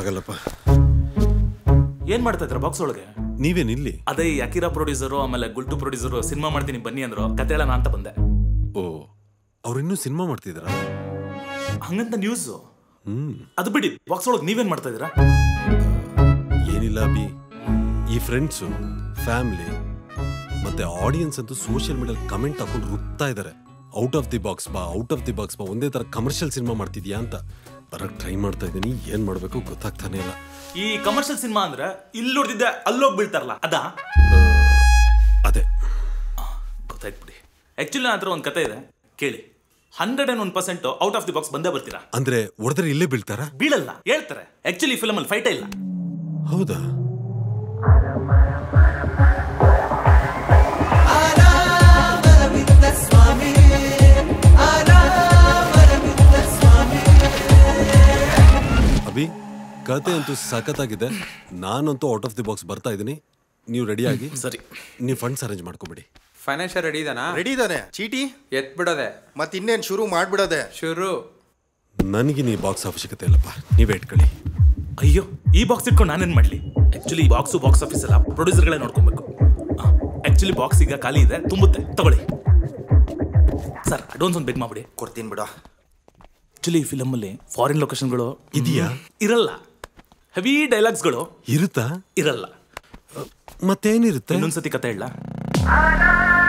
ಆಗಲ್ಲಪ್ಪ ಏನ್ ಮಾಡ್ತಾ ಇದ್ರ ಬಾಕ್ಸ್ ಒಳಗೆ ನೀವೇನಿಲ್ಲಿ ಅದೇ ಈ ಅಕಿರಾ ಪ್ರೊಡ್ಯೂಸರು ಆಮೇಲೆ ಗುಲ್ಟು ಪ್ರೊಡ್ಯೂಸರು ಸಿನಿಮಾ ಮಾಡ್ತೀನಿ ಬನ್ನಿ ಅಂದ್ರು ಕತೆ ಹೇಳೋಣ ಅಂತ ಬಂದೆ ಓ ಅವ್ರಿನ್ನೂ ಸಿನಿಮಾ ಮಾಡ್ತಿದಾರ ಹಂಗಂತ ನ್ಯೂಸ್ ಹ್ಮ್ ಅದು ಬಿಡಿ ಬಾಕ್ಸ್ ಒಳಗೆ ನೀವೇನ್ ಮಾಡ್ತಾ ಇದೀರಾ ಏನಿಲ್ಲ ಬಿ ಈ ಫ್ರೆಂಡ್ಸು ಫ್ಯಾಮಿಲಿ ಮತ್ತೆ ಆಡಿಯನ್ಸ್ ಅಂತೂ ಸೋಷಿಯಲ್ ಮೀಡಿಯಲ್ಲಿ ಕಮೆಂಟ್ ಹಾಕೊಂಡು ರುತ್ತಾ ಇದ್ದಾರೆ ಔಟ್ ಆಫ್ ದಿ ಬಾಕ್ಸ್ ಬಾ ಔಟ್ ಆಫ್ ದಿ ಬಾಕ್ಸ್ ಬಾ ಒಂದೇ ತರ ಕಮರ್ಷಿಯಲ್ ಸಿನಿಮಾ ಮಾಡ್ತಿದ್ಯಾ ಅಂತ ಬರಕ್ ಟ್ರೈ ಮಾಡ್ತಾ ಇದ್ದೀನಿ ಏನ್ ಮಾಡ್ಬೇಕು ಗೊತ್ತಾಗ್ತಾನೆ ಇಲ್ಲ ಈ ಕಮರ್ಷಿಯಲ್ ಸಿನಿಮಾ ಅಂದ್ರೆ ಇಲ್ಲಿ ನೋಡ್ತಿದ್ದೆ ಅಲ್ಲೋಗಿ ಬೀಳ್ತಾರಲ್ಲ ಅದಾ ಅದೇ ಗೊತ್ತಾಯ್ತು ಬಿಡಿ ಆಕ್ಚುಲಿ ನನ್ನ ಹತ್ರ ಒಂದು ಕತೆ ಇದೆ ಕೇಳಿ hundred and one percent out of the box ಬಂದೇ ಬರ್ತೀರಾ ಅಂದ್ರೆ ಹೊಡೆದ್ರೆ ಇಲ್ಲೇ ಬೀಳ್ತಾರಾ ಬೀಳಲ್ಲ ಹೇಳ್ತಾರೆ ಆಕ್ಚುಲಿ ಫಿಲಮ್ ಅಲ್ಲಿ ಫೈಟೇ ಇಲ್ಲ ಹೌದಾ ಅಭಿ ಕತೆ ಅಂತೂ ಸಖತ್ತಾಗಿದೆ ನಾನಂತೂ ಔಟ್ ಆಫ್ ದಿ ಬಾಕ್ಸ್ ಬರ್ತಾ ಇದ್ದೀನಿ ನೀವು ರೆಡಿಯಾಗಿ ಸರಿ ನೀವು ಫಂಡ್ಸ್ ಅರೇಂಜ್ ಮಾಡ್ಕೊಬಿಡಿ ಫೈನಾನ್ಷಿಯಲ್ ರೆಡಿ ಇದಾನಾ ರೆಡಿ ಇದ್ದಾನೆ ಚೀಟಿ ಎತ್ ಬಿಡೋದೆ ಮತ್ತೆ ಇನ್ನೇನು ಶುರು ಮಾಡ್ಬಿಡೋದೆ ಶುರು ನನಗೆ ನೀ ಬಾಕ್ಸ್ ಅವಶ್ಯಕತೆ ಇಲ್ಲಪ್ಪ ನೀವೇ ಇಟ್ಕೊಳ್ಳಿ ಅಯ್ಯೋ ಈ ಬಾಕ್ಸ್ ಇಟ್ಕೊಂಡು ನಾನೇನ್ ಮಾಡ್ಲಿ ಆಕ್ಚುಲಿ ಬಾಕ್ಸು ಬಾಕ್ಸ್ ಆಫೀಸ್ ಎಲ್ಲ ಪ್ರೊಡ್ಯೂಸರ್ಗಳೇ ನೋಡ್ಕೊಬೇಕು ಆಕ್ಚುಲಿ ಬಾಕ್ಸ್ ಈಗ ಖಾಲಿ ಇದೆ ತುಂಬುತ್ತೆ ತಗೊಳ್ಳಿ ಸರ್ ಅಡ್ವಾನ್ಸ್ ಒಂದು ಬೇಗ ಮಾಡ್ಬಿಡಿ ಕೊಡ್ತೀನಿ ಬಿಡು ಆಕ್ಚುಲಿ ಈ ಫಿಲಮ್ ಅಲ್ಲಿ ಫಾರಿನ್ ಲೊಕೇಶನ್ಗಳು ಇದೆಯಾ ಇರಲ್ಲ ಹೆವಿ ಡೈಲಾಗ್ಸ್ಗಳು ಇರುತ್ತಾ ಇರಲ್ಲ ಮತ್ತೇನಿರುತ್ತೆ ಇನ್ನೊಂದ್ಸತಿ ಕತೆ ಹೇಳ